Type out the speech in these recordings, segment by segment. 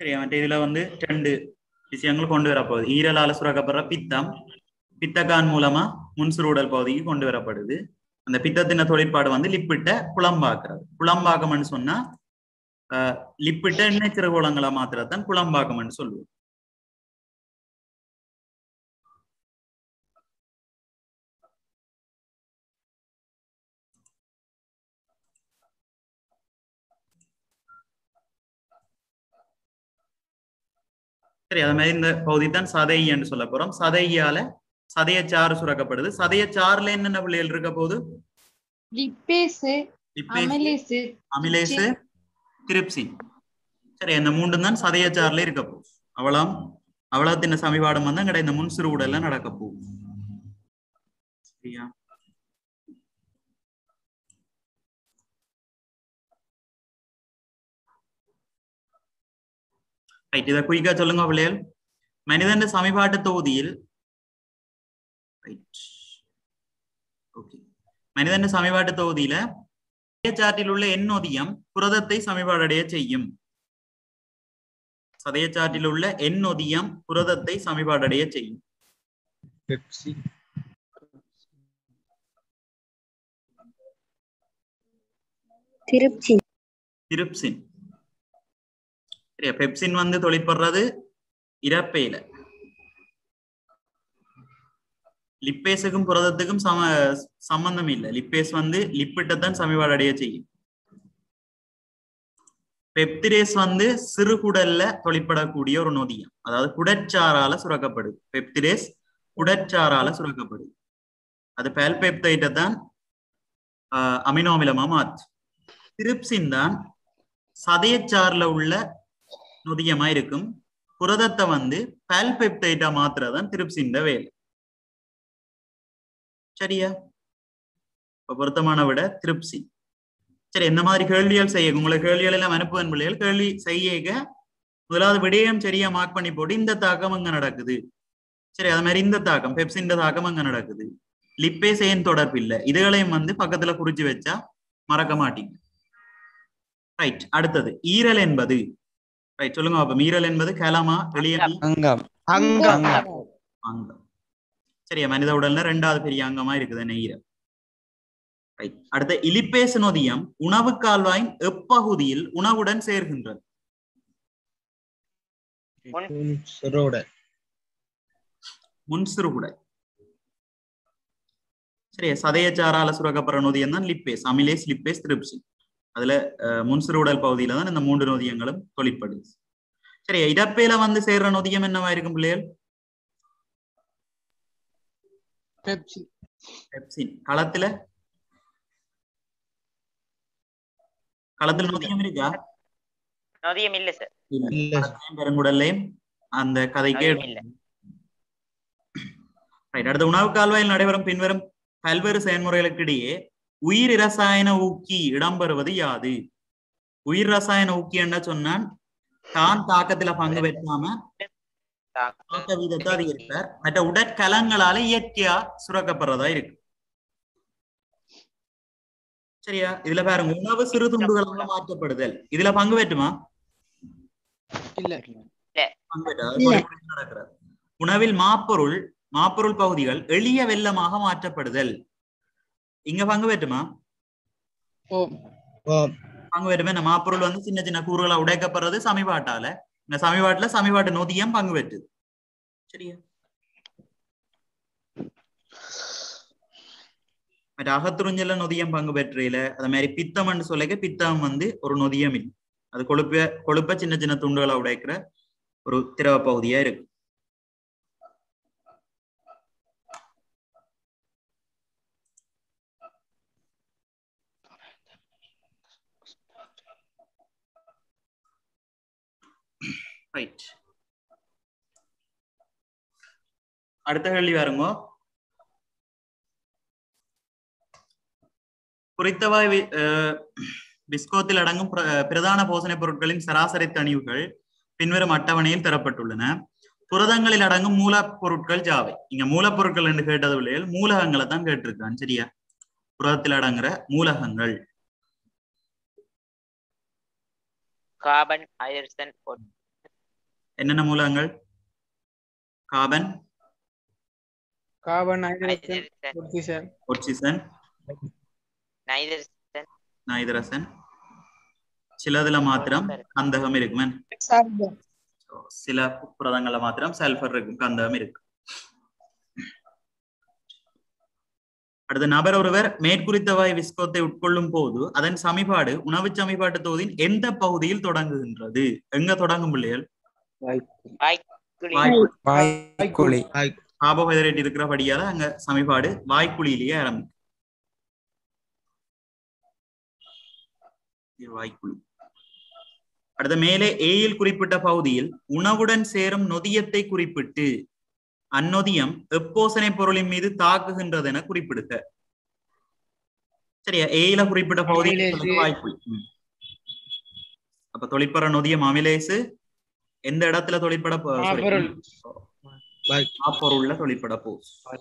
சரியா மற்ற இதுல வந்து ரெண்டு விஷயங்கள் கொண்டு வரப்போகுது ஈரலால சுரக்கப்படுற பித்தம் பித்தக்கான் மூலமா முன்சுருடல் பகுதிக்கு கொண்டு வரப்படுது அந்த பித்தத்தின தொழிற்பாடு வந்து லிப்பிட்ட குளம்பாக்குறது குளம்பாக்கம்னு சொன்னா ஆஹ், லிப்பிட்ட எண்ணெய் சிறுகுளங்களை மாத்திரத்தான் குளம்பாக்கம்னு சொல்லுவோம் சரி அது மாதிரி இந்த பகுதி தான் சதை என்று சொல்ல போறோம் சதையால சதையச்சாறு சுரக்கப்படுது சதையச்சாறுல என்னென்ன பிள்ளைகள் இருக்க போகுது லிப்பேசு லிப்பேசு, அமிலேசு அமிலேசு திரிப்சின் சரி இந்த மூன்று தான் சதையச்சாறுல இருக்க போகுது அவளம் அவளத்தின் சமிபாடம் வந்து அங்கட இந்த முன் சிறு உடல்ல நடக்க போகுது சரியா ரைட் இதை குயிக்கா சொல்லுங்க பிள்ளைகள் மனிதன் சமிபாட்டு தொகுதியில் ரைட் ஓகே மனிதன் சமிபாட்டு தொகுதியில சதையச்சாற்றில் உள்ள எண்ணொதியம் புரதத்தை சமிபாடடைய செய்யும் சதையச்சாற்றில் உள்ள எண்ணொதியம் புரதத்தை சமிபாடடைய செய்யும் பெப்சி திருப்சி டிரிப்சின் சரியா பெப்சின் வந்து தொழிற்படுறது இறப்பையில லிப்பேஸுக்கும் புரதத்துக்கும் சம சம்பந்தம் இல்லை லிப்பேஸ் வந்து லிப்பிட்டை தான் சமிபாடு அடைய செய்யும் பெப்திரேஸ் வந்து சிறுகுடல்ல தொழிற்படக்கூடிய ஒரு நொதியம் அதாவது குடற்சாரால சுரக்கப்படுது பெப்திரேஸ் குடற்சாரால சுரக்கப்படுது அது பேல்பெப்டைட்டை தான் ஆஹ், அமினோ அமிலமா மாத்து திரிப்சின் தான் சதையச்சாறுல உள்ள நொதியமா இருக்கும் புரதத்தை வந்து பால்பெப்டைட்டா மாத்துறதான் திரிப்சின் வேலை சரியா இப்ப பொருத்தமான விட திருப்சி சரி எந்த மாதிரி கேள்விகள் செய்ய உங்களை கேள்விகள் எல்லாம் அனுப்புவன் பிள்ளைகள் கேள்வி செய்ய முதலாவது விடயம் சரியா மார்க் பண்ணி போட்டு இந்த தாக்கம் அங்க நடக்குது சரி அது மாதிரி இந்த தாக்கம் பெப்சின் தாக்கம் அங்க நடக்குது லிப்பேஸ் ஏன் தொடர்பு இல்லை இதுகளையும் வந்து பக்கத்துல குறிச்சு வச்சா மறக்க மாட்டீங்க ரைட் அடுத்தது ஈரல் என்பது ரைட் சொல்லுங்க பாப்போம் ஈரல் என்பது கலமா எளியமா அங்கம் அங்கம் அங்கம் சரியா மனித உடல்ல ரெண்டாவது பெரிய அங்கமா இருக்குது நெய்ரல் ரைட் அடுத்த இலிப்பேசு நொதியம் உணவு கால்வாயின் எப்பகுதியில் உணவுடன் சேர்கின்றது சுரோட முன்சிறுகுடல் சரியா சதையச்சாரால சுரக்கப்படுற நொதியம் தான் லிப்பேஸ் அமிலேஸ் லிப்பேஸ் திரிப்சி அதுல அஹ், முன்சிறுகுடல் பகுதியில தான் இந்த மூன்று நொதியங்களும் தொழிற்படுது சரியா இடப்பையில வந்து சேர்ற நொதியம் என்னவா இருக்கும் பிள்ளைகள் பெப்சி பெப்சின் களத்துல களத்துல நொதியம் இருக்கா நொதியம் இல்ல சார் இல்ல இல்ல களத்திலையும் பெருங்குடல்லையும் அந்த கதைக்கே நொதியம் இல்ல ரைட் அடுத்த உணவு கால்வாயில் நடைபெறும் பின்வரும் பல்வேறு செயல்முறைகளுக்கு இடையே உயிர் இரசாயன ஊக்கி இடம்பெறுவது யாது உயிர் ரசாயன ஊக்கி என்ன சொன்னான் தான் தாக்கத்துல பங்கு பெற்றாம தாக்க வீதத்தை அதிகரிப்பார் மற்ற உடற்கலங்களால இயற்கையா சுரக்கப்படுறதா இருக்கு சரியா இதுல பாருங்க உணவு சிறு துண்டுகளாக மாற்றப்படுதல் இதுல பங்கு பெற்றுமா இல்ல பங்கு பெற்றாது. அது பொறிமுறையில் நடக்கிறது உணவில் மாப்பொருள் மாப்பொருள் பகுதிகள் எளிய வெள்ளமாக மாற்றப்படுதல் இங்க பங்கு பெற்றுமா ஓம் ஓம் பங்கு பெற்றுமே இந்த மாப்பொருள் வந்து சின்ன சின்ன கூறுகளா உடைக்கப்படுறது சமிபாட்டால இந்த சமிபாட்டுல சமிபாட்டு நொதியம் பங்கு பெற்றுது சரியா மற்ற அகத்துறிஞ்சல நொதியம் பங்கு பெற்றையில அது மாதிரி பித்தம்னு சொல்லிக்க பித்தம் வந்து ஒரு நொதியம் இல்லை அது கொழுப்ப கொழுப்ப சின்ன சின்ன துண்டுகளா உடைக்கிற ஒரு திரவ பகுதியா இருக்கு ரைட் அடுத்த கேள்வி பாருங்க குறித்தவாய் வி- அஹ், விஸ்கோத்தில் அடங்கும் பிர- பிரதான போசணைப் பொருட்களின் சராசரி தணிவுகள் பின்வரும் அட்டவணையில் தரப்பட்டுள்ளன புரதங்களில் அடங்கும் மூலப்பொருட்கள் ஜாவை இங்க மூலப்பொருட்கள் என்று கேட்டது பிள்ளைகள் மூலகங்களை தான் கேட்டிருக்கான் சரியா புரதத்தில் அடங்குற மூலகங்கள் கார்பன் ஹைட்ரஜன் என்னென்ன மூலங்கள் கார்பன் கார்பன் ஹைட்ரஜன் நைதரசன் ஆக்சிஜன் ஒட்சிசன் நைதரசன் நைதரசன் சிலதுல மாத்திரம் கந்தகம் இருக்குமே சல்பர் சில புரதங்கள்ல மாத்திரம் சல்பர் இருக்கும் கந்தகம் இருக்கு அடுத்த நபர் ஒருவர் மேற்குறித்த வாய் விஸ்கோத்தை உட்கொள்ளும் போது அதன் சமிபாடு உணவு சமிபாட்டு தொகுதியின் எந்த பகுதியில் தொடங்குகின்றது எங்க தொடங்கும் பிள்ளைகள் வாய்க்குழி வாய் வாய்க்குழி கார்போஹைட்ரேட் இருக்கிறபடியால அங்க சமிபாடு வாய்க்குழியிலேயே ஆரம்பிக்கும் இது வாய்க்குழி அடுத்த மேலே ஏயில் குறிப்பிட்ட பகுதியில் உணவுடன் சேரும் நொதியத்தை குறிப்பிட்டு அந்நொதியம் எப்போசனை பொருளின் மீது தாக்குகின்றது என குறிப்பிடுக சரியா ஏயில குறிப்பிட்ட பகுதியில் அமிலேசு. சொல்லுங்க வாய்க்குழி ம். அப்ப தொழிற்பற நொதியம் அமிலேசு எந்த இடத்துல தொழிற்பட போ- sorry, மாப்பொருள். வாய்- மாப்பொருள்ல தொழிற்பட போ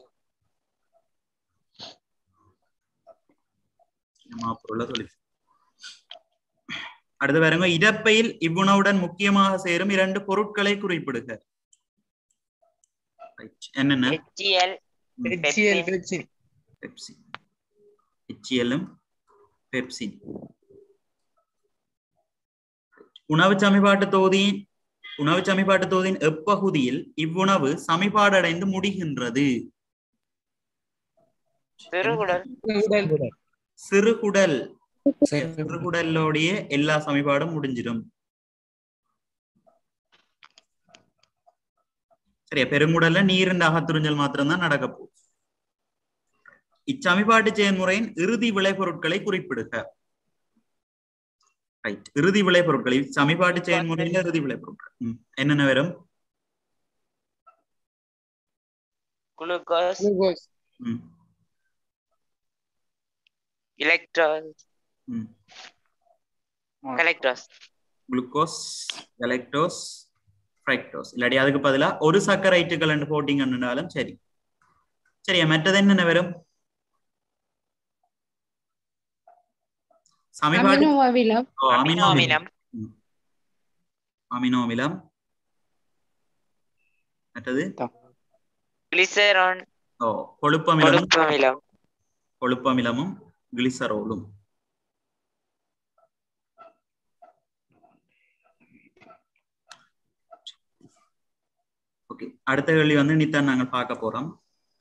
மாப்பொருள்ல தொழில் அடுத்து பாருங்க இடப்பையில் இவ்வுணவுடன் முக்கியமாக சேரும் இரண்டு பொருட்களை குறிப்பிடுக Right. என்னென்ன HCl HCl பெப்சின் பெப்சி எச்சிஎல்லும் பெப்சின் உணவு சமிபாட்டு தொகுதியின் உணவு சமிபாட்டு தொகுதியின் எப்பகுதியில் இவ்வுணவு சமிபாடடைந்து முடிகின்றது சிறுகுடல் உடல் சிறுகுடல் சிறுகுடலோடைய எல்லா சமிபாடும் முடிஞ்சிடும் சரியா பெருங்குடல்ல நீரின் அகத்துறிஞ்சல் மாத்திரம்தான் நடக்க போகுது இச்சமிபாட்டு செயல்முறையின் இறுதி விளைபொருட்களை குறிப்பிடுக ரைட் இறுதி விளைபொருட்கள் இச்சமிபாட்டு செயல்முறையின் இறுதி விளைபொருட்கள் ம். என்னென்ன வரும் குளுக்கோஸ் குளுக்கோஸ் ம், எலக்ட்ராஸ் ம். கலெக்ட்ராஸ் குளுக்கோஸ் எலக்டோஸ் ஃப்ரைக்டோஸ் இல்லாட்டி அதுக்கு பதிலா ஒரு சக்கரைட்டுகள் போட்டிங்கன்னாலும் சரி சரியா மற்றது என்னென்ன வரும் சமிபாடு அமினோ அமிலம் ஓ, அமினோ அமினோ அமிலம் ம். அமினோ அமிலம் மற்றது கிளிசரான் ஓ கொழுப்பமிலமும் கொழுப்பு அமிலம் கொழுப்பமிலமும் கிளிசரோலும் ஓகே அடுத்த கேள்வி வந்து நித்தான் நாங்கள் பார்க்க போறோம்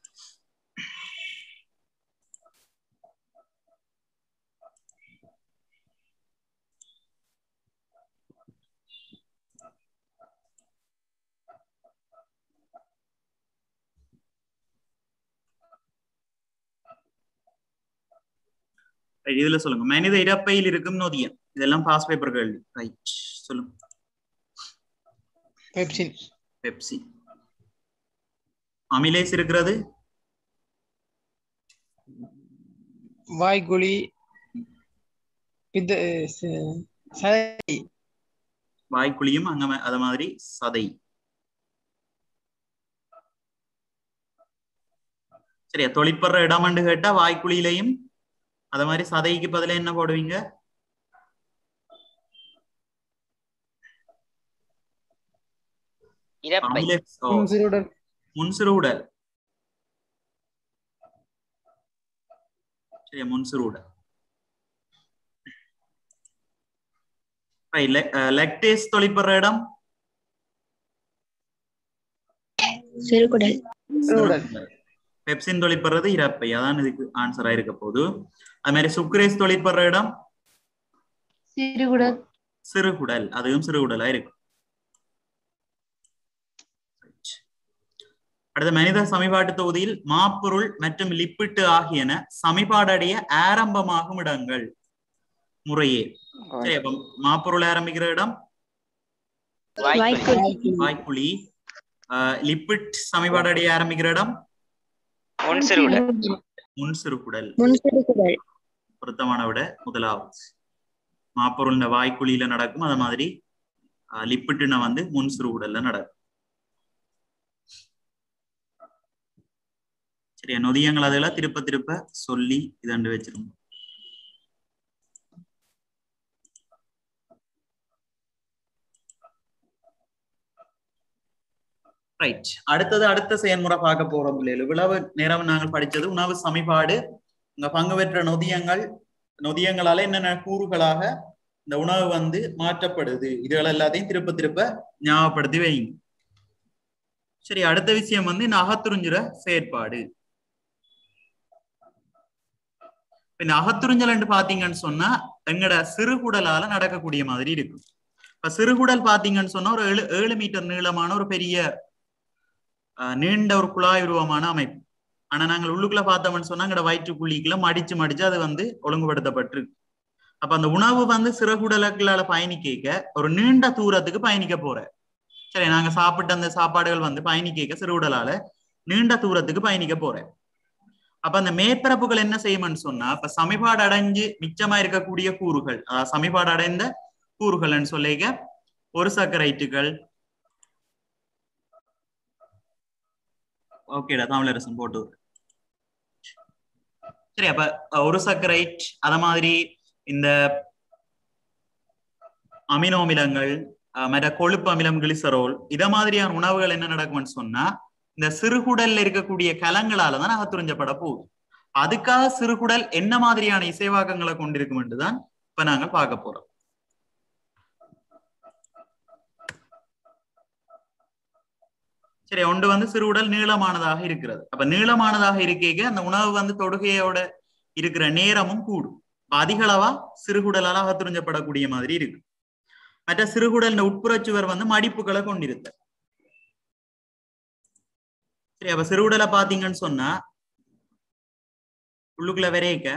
Right, இதுல சொல்லுங்க மனித இறப்பையில் இருக்கும் நொதியம் இதெல்லாம் பாஸ் பேப்பர் கேள்வி ரைட் சொல்லுங்க பெப்சின் பெப்சி அமிலேஸ் இருக்கிறது வாய்க்குழி பித்த ச- சதை வாய்க்குழியும் அங்க ம- அத மாதிரி சதை சரியா தொழிற்படுற இடமண்டு கேட்டா வாய்க்குழியிலையும் அத மாதிரி சதைக்கு பதிலா என்ன போடுவீங்க இறப்பை அமிலேஸ் ஓ, சிறுடல் முன்சிறு உடல் சரியா முன்சிறு உடல் லெக்டேஸ் தொழிற்படுற இடம் சிறுகுடல் சிறுகுடல். பெப்சின் தொழிற்படுறது இறப்பை அதான் இதுக்கு ஆன்சரா இருக்க போகுது அது மாதிரி சுக்ரேஸ் தொழிற்படுற இடம் சிறுகுடல் சிறுகுடல் அதுவும் சிறுகுடலா இருக்கும் அடுத்த மனித சமிபாட்டு தொகுதியில் மாப்பொருள் மற்றும் லிப்பிட்டு ஆகியன சமிபாடடைய ஆரம்பமாகும் இடங்கள் முறையே சரி அப்ப மாப்பொருள் ஆரம்பிக்கிற இடம் வாய்க்குழி வாய்க்குழி வாய்க்குழி ஆஹ் லிப்பிட் சமிபாடடைய ஆரம்பிக்கிற இடம் முன் சிறுகுடல் முன் சிறுகுடல் முன் சிறுகுடல் பொருத்தமான விட முதலாவது மாப்பொருள் இந்த வாய்க்குழியில நடக்கும் அது மாதிரி ஆஹ் லிப்பிட்டுன வந்து முன் சிறுகுடல்ல நடக்கும் சரியா நொதியங்கள் அதெல்லாம் திருப்ப திருப்ப சொல்லி இதண்டு வச்சிருங்க ரைட் அடுத்தது அடுத்த செயல்முறை பார்க்க போறோம் பிள்ளைகள் இவ்வளவு நேரம் நாங்கள் படிச்சது உணவு சமிபாடு இங்க பங்கு பெற்ற நொதியங்கள் நொதியங்களால என்னென்ன கூறுகளாக இந்த உணவு வந்து மாற்றப்படுது இதுகள் எல்லாத்தையும் திருப்ப திருப்ப ஞாபகப்படுத்தி வைங்க சரி அடுத்த விஷயம் வந்து இந்த அகத்துறிஞ்சுற செயற்பாடு இந்த அகத்துறிஞ்சல் பாத்தீங்கன்னு சொன்னா எங்கட சிறுகுடலால நடக்கக்கூடிய மாதிரி இருக்கும் இப்ப சிறுகுடல் பாத்தீங்கன்னு சொன்னா ஒரு ஏழு ஏழு மீட்டர் நீளமான ஒரு பெரிய அஹ், நீண்ட ஒரு குழாய் உருவமான அமைப்பு ஆனா நாங்கள் உள்ளுக்குள்ள பார்த்தோம்னு சொன்னா எங்கட வயிற்றுக்குழிக்குள்ள மடிச்சு மடிச்சு அது வந்து ஒழுங்குபடுத்தப்பட்டிருக்கு அப்ப அந்த உணவு வந்து சிறுகுடலுக்குள்ளால பயணிக்க ஒரு நீண்ட தூரத்துக்கு பயணிக்க போற சரி நாங்க சாப்பிட்ட அந்த சாப்பாடுகள் வந்து பயணிக்க சிறுகுடலால நீண்ட தூரத்துக்கு பயணிக்க போறேன் அப்ப அந்த மேற்பரப்புகள் என்ன செய்யும்னு சொன்னா இப்ப சமிபாடு அடைஞ்சு மிச்சமா இருக்கக்கூடிய கூறுகள் அதாவது சமிபாடு அடைந்த கூறுகள்னு சொல்லிக்க ஒரு சக்கரைட்டுகள் ஓகேடா தமிழரசன் போட்டு விடு. சரி அப்ப அஹ், ஒரு சக்கரைட் அத மாதிரி இந்த அமினோ அமிலங்கள் அஹ், மற்ற கொழுப்பு அமிலம் கிளிசரோல் இத மாதிரியான உணவுகள் என்ன நடக்கும்னு சொன்னா இந்த சிறுகுடல்ல இருக்கக்கூடிய கலங்களால தான் அகத்துறிஞ்சப்பட போகுது அதுக்காக சிறுகுடல் என்ன மாதிரியான இசைவாக்கங்களை கொண்டிருக்கும் என்றுதான் இப்ப நாங்க பார்க்க போறோம் சரி ஒன்று வந்து சிறுகுடல் நீளமானதாக இருக்கிறது அப்ப நீளமானதாக இருக்க அந்த உணவு வந்து தொடுகையோட இருக்கிற நேரமும் கூடும் அப்ப அதிக அளவா சிறுகுடலால் அகத்துறிஞ்சப்படக்கூடிய மாதிரி இருக்கு மற்ற சிறுகுடல் இந்த உட்புறச்சுவர் வந்து மடிப்புகளை கொண்டிருத்த சரி அப்ப சிறுகுடலை பாத்தீங்கன்னு சொன்னா உள்ளுக்குள்ள விரைக்க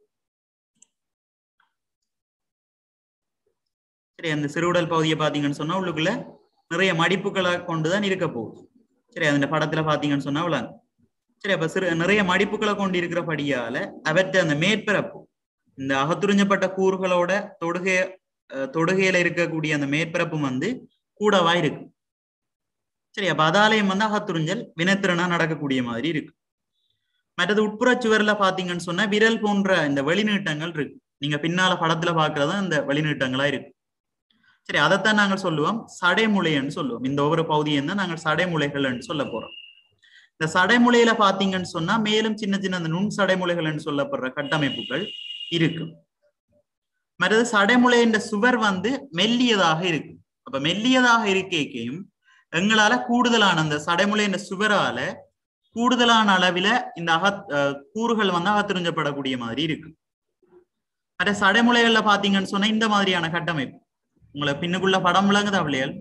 சரி அந்த சிறுகுடல் பகுதியை பாத்தீங்கன்னு சொன்னா உள்ளுக்குள்ள நிறைய மடிப்புகளை கொண்டுதான் இருக்க போகுது சரி அந்த படத்துல பாத்தீங்கன்னு சொன்னா விளாங்க சரி அப்ப சிறு நிறைய மடிப்புகளை கொண்டு இருக்கிறபடியால அவற்றை அந்த மேற்பரப்பு இந்த அகத்துறிஞ்சப்பட்ட கூறுகளோட தொடுகை அஹ், தொடுகையில இருக்கக்கூடிய அந்த மேற்பரப்பும் வந்து கூடவா இருக்கு சரி அப்ப அதாலயம் வந்து அகத்துறிஞ்சல் வினைத்திறனா நடக்கக்கூடிய மாதிரி இருக்கு மற்றது உட்புற சுவர்ல பாத்தீங்கன்னு சொன்னா விரல் போன்ற இந்த வெளிநீட்டங்கள் இருக்கு நீங்க பின்னால படத்துல பாக்குறதா இந்த வெளிநீட்டங்களா இருக்கு சரி அதைத்தான் நாங்கள் சொல்லுவோம் சடைமுளைன்னு சொல்லுவோம் இந்த ஒவ்வொரு பகுதியும் தான் நாங்கள் சடைமுளைகள்னு சொல்ல போறோம் இந்த சடைமுளையில பாத்தீங்கன்னு சொன்னா மேலும் சின்ன சின்ன அந்த நுண் சடைமுளைகள்னு சொல்லப்படுற கட்டமைப்புகள் இருக்கு மற்றது சடைமுளையின் சுவர் வந்து மெல்லியதாக இருக்கு அப்ப மெல்லியதாக இருக்கையும் எங்களால கூடுதலான அந்த சடைமுளையின் சுவரால கூடுதலான அளவில இந்த அகத் அஹ் கூறுகள் வந்து அகத்துறிஞ்சப்படக்கூடிய மாதிரி இருக்கு மற்ற சடைமுளைகள்ல பாத்தீங்கன்னு சொன்னா இந்த மாதிரியான கட்டமைப்பு உங்களை பின்னுக்குள்ள படம் விளங்குதா பிள்ளைகள்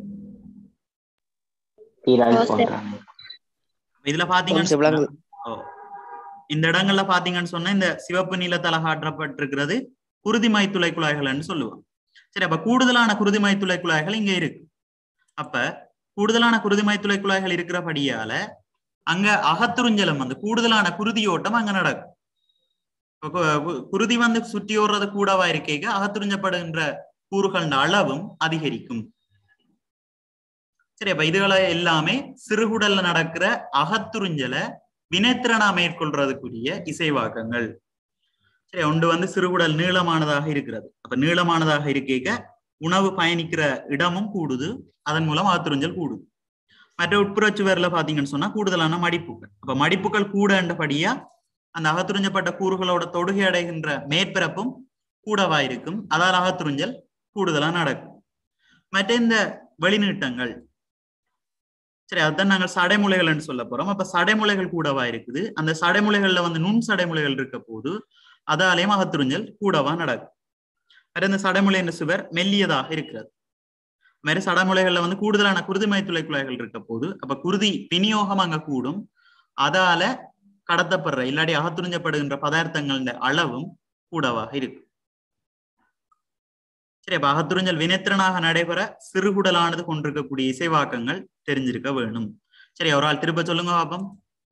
ஓ, சரி. போன்றாங்க இதுல பாத்தீங்கன்னு கொஞ்சம் சொன்னா- விளங்குது. ஓ. இந்த இடங்கள்ல பாத்தீங்கன்னு சொன்னா இந்த சிவப்பு நீலத்தல காட்டப்பட்டிருக்கிறது குருதிமை துளை குழாய்கள்னு சொல்லுவோம் சரி அப்ப கூடுதலான குருதிமை துளை குழாய்கள் இங்க இருக்கு அப்ப கூடுதலான குருதிமை துளை குழாய்கள் இருக்கிறபடியால அங்க அகத்துறிஞ்சலம் வந்து கூடுதலான குருதி ஓட்டம் அங்க நடக்கும் இப்ப கு- கு- குருதி வந்து சுற்றி ஓடுறது கூடவா இருக்கைக்கு அகத்துறிஞ்சப்படுகின்ற கூறுகளின் அளவும் அதிகரிக்கும் சரி அப்ப இதுகளை எல்லாமே சிறுகுடல்ல நடக்கிற அகத்துறிஞ்சலை வினைத்திறனா மேற்கொள்றதுக்குரிய இசைவாக்கங்கள் சரி ஒன்று வந்து சிறுகுடல் நீளமானதாக இருக்கிறது அப்ப நீளமானதாக இருக்க உணவு பயணிக்கிற இடமும் கூடுது அதன் மூலம் அகத்துறிஞ்சல் கூடுது மற்ற உட்புறச்சுவர்ல பாத்தீங்கன்னு சொன்னா கூடுதலான மடிப்புகள் அப்ப மடிப்புகள் கூடன்றபடியா அந்த அகத்துறிஞ்சப்பட்ட கூறுகளோட தொடுகை அடைகின்ற மேற்பரப்பும் கூடவா இருக்கும் அதால் அகத்துறிஞ்சல் கூடுதலா நடக்கும் மற்ற இந்த வெளிநீட்டங்கள் சரி அதுதான் நாங்கள் சடைமுலைகள்னு சொல்ல போறோம் அப்ப சடைமுலைகள் கூடவா இருக்குது அந்த சடைமுலைகள்ல வந்து நுண் சடைமுலைகள் இருக்க போது அதாலேயும் அகத்துறிஞ்சல் கூடவா நடக்கும் வேற இந்த சடைமுலையின் சுவர் மெல்லியதாக இருக்கிறது மாதிரி சடைமுலைகள்ல வந்து கூடுதலான குருதிமை துளை குழாய்கள் இருக்க போது அப்ப குருதி விநியோகம் அங்க கூடும் அதால கடத்தப்படுற இல்லாட்டி அகத்துறிஞ்சப்படுகின்ற பதார்த்தங்களின் அளவும் கூடவாக இருக்கும் சரி அப்ப அகத்துறிஞ்சல் வினைத்திறனாக நடைபெற சிறுகுடலானது கொண்டிருக்கக்கூடிய இசைவாக்கங்கள் தெரிஞ்சிருக்க வேணும் சரி ஒரு ஆள் திருப்ப சொல்லுங்க பாப்பம்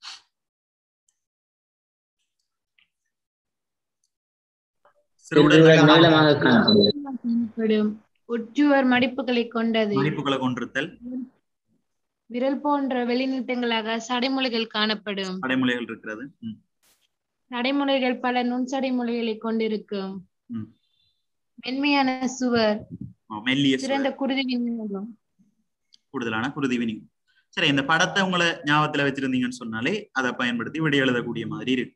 சிறுகுடல் சிறுகுடல் நீளமாக காணப்படுகிறது காணப்படும் உச்சுவர் மடிப்புகளை கொண்டது மதிப்புகளை கொண்டிருத்தல் விரல் போன்ற வெளிநீட்டங்களாக சடைமுலைகள் காணப்படும் அடைமொழிகள் இருக்கிறது ம், சடைமுலைகள் பல நுண் சடைமுலைகளை கொண்டிருக்கும் ம். மென்மையான சுவர் ஆ, மெல்லிய சுவர், சிறந்த குருதி விநியோகம் கூடுதலான குருதி வினியோகம் சரி இந்த படத்தை உங்களை ஞாபகத்துல வச்சிருந்தீங்கன்னு சொன்னாலே அதை பயன்படுத்தி விடை எழுதக்கூடிய மாதிரி இருக்கு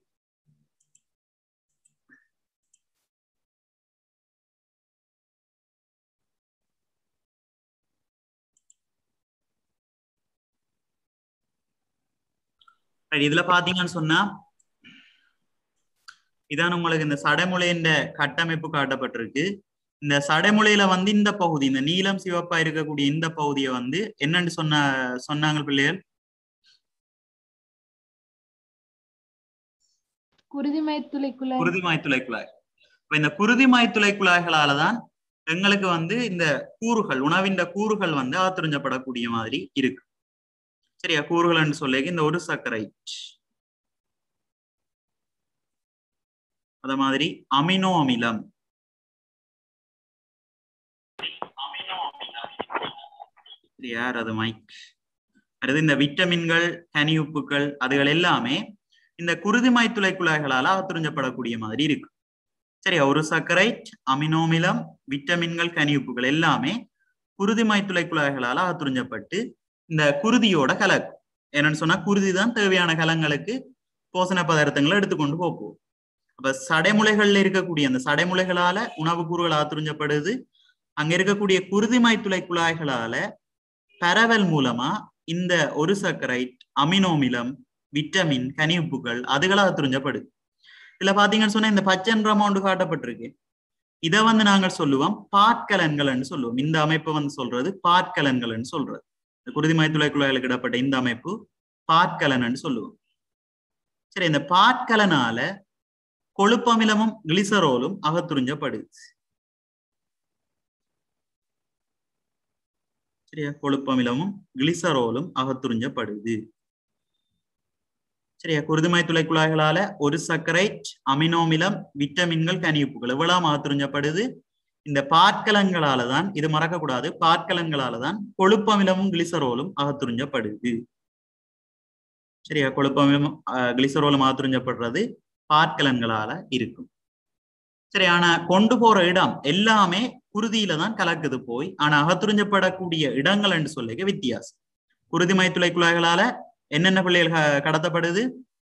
Right, இதுல பாத்தீங்கன்னு சொன்னா இதான் உங்களுக்கு இந்த சடைமுளையின் கட்டமைப்பு காட்டப்பட்டிருக்கு இந்த சடைமுளையில வந்து இந்த பகுதி இந்த நீலம் சிவப்பா இருக்கக்கூடிய இந்த பகுதியை வந்து என்னன்னு சொன்ன சொன்னாங்க பிள்ளைகள் குருதிமை துளைக்குள்ள குருதிமாய் துளை குழாய் இப்ப இந்த குருதிமாய் துளை குழாய்களால தான் எங்களுக்கு வந்து இந்த கூறுகள் உணவின் கூறுகள் வந்து ஆத்துறிஞ்சப்படக்கூடிய மாதிரி இருக்கு சரியா கூறுகள்னு சொல்லி இந்த ஒரு சர்க்கரைட் அத மாதிரி அமினோ அமிலம் இது யார் அது மைக் அடுத்து இந்த விட்டமின்கள் கனியுப்புக்கள் அதுகள் எல்லாமே இந்த குருதிமாய் துளை குழாய்களால ஆத்துறிஞ்சப்படக்கூடிய மாதிரி இருக்கு சரியா ஒரு சர்க்கரைட் அமினோமிலம் விட்டமின்கள் கனியுப்புகள் எல்லாமே குருதிமாய் துளை குழாய்களால ஆத்துறிஞ்சப்பட்டு இந்த குருதியோட கலக்கும் என்னன்னு சொன்னா குருதி தான் தேவையான கலங்களுக்கு போசன பதார்த்தங்களை எடுத்துக்கொண்டு போகும் அப்ப சடைமுலைகள்ல இருக்கக்கூடிய அந்த சடைமுலைகளால உணவு கூறுகள் ஆத்துறிஞ்சப்படுது அங்க இருக்கக்கூடிய குருதிமாய் துளை குழாய்களால பரவல் மூலமா இந்த ஒரு சர்க்கரைட் அமினோமிலம் விட்டமின் கனிவுப்புகள் அதுகளா துறிஞ்சப்படுது இதுல பாத்தீங்கன்னு சொன்னா இந்த பச்சை அமௌண்ட் காட்டப்பட்டிருக்கு இதை வந்து நாங்கள் சொல்லுவோம் பாட்கலன்கள்னு சொல்லுவோம் இந்த அமைப்பை வந்து சொல்றது பாட்கலன்கள்னு சொல்றது இந்த குருதிமாய் துளை குழாய்களுக்கு இடப்பட்ட இந்த அமைப்பு பாட்கலன்னு சொல்லுவோம் சரி இந்த பாட்கலனால கொழுப்பமிலமும் கிளிசரோலும் அகத்துறிஞ்சப்படுது சரியா கொழுப்பமிலமும் கிளிசரோலும் அகத்துறிஞ்சப்படுது சரியா குருதுமாய் துளை குழாய்களால ஒரு சர்க்கரைட் அமினோமிலம் விட்டமின்கள் கனியுப்புகள் இவ்வளவு அகத்துறிஞ்சப்படுது இந்த பாட்கலன்களால தான் இது மறக்கக்கூடாது பாட்கலன்களால தான் கொழுப்பமிலமும் கிளிசரோலும் அகத்துறிஞ்சப்படுது சரியா கொழுப்பமிலமும் கிளிசரோலும் அகத்துறிஞ்சப்படுறது பாட்கலன்களால இருக்கும் சரி ஆனா கொண்டு போற இடம் எல்லாமே குருதியில தான் கலக்குது போய் ஆனா அகத்துறிஞ்சப்படக்கூடிய இடங்கள் என்று சொல்லிக்க வித்தியாசம் குருதி மைத்துளை குழாய்களால என்னென்ன பிள்ளைகள் கடத்தப்படுது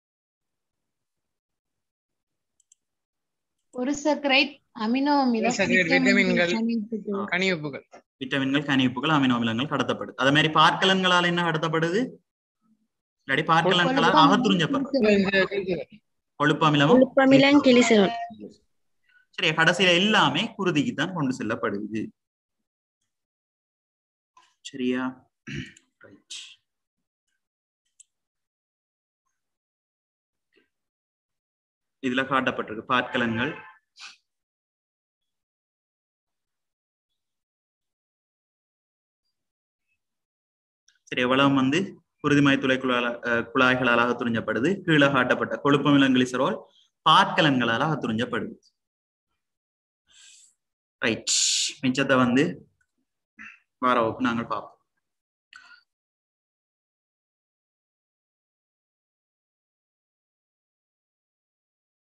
ஒரு சர்க்கரைட் அமினோ அமிலம் saccharide, விட்டமின்கள், விட்டமின்கள். கனிவுப்புகள். கனிவப்புகள் விட்டமின்கள் கனிவுப்புகள் அமினோ அமிலங்கள் கடத்தப்படுது அதே மாதிரி பார்க்கலன்களால் என்ன கடத்தப்படுது இல்லாட்டி பார்க்கலன்களால் கொழுப்பம், அகத்துறிஞ்சப்படுறது இந்த இது கொழுப்பு அமிலமும் கொழுப்பமிலம் கிளிசரோல் சரியா கடைசியில எல்லாமே குருதிக்கு தான் கொண்டு செல்லப்படுது சரியா ரைட் இதுல காட்டப்பட்டிருக்கு பாட்கலன்கள் சரி எவ்வளவு வந்து குருதிமய துளை குழாய் குழாய்களால் துறிஞ்சப்படுது கீழே காட்டப்பட்ட கொழுப்பமிலம் கிளிசரோல் பாட்கலன்களால் துறிஞ்சப்படுது ரைட் மிச்சத்தை வந்து வார வகுப்பு நாங்கள் பார்ப்போம்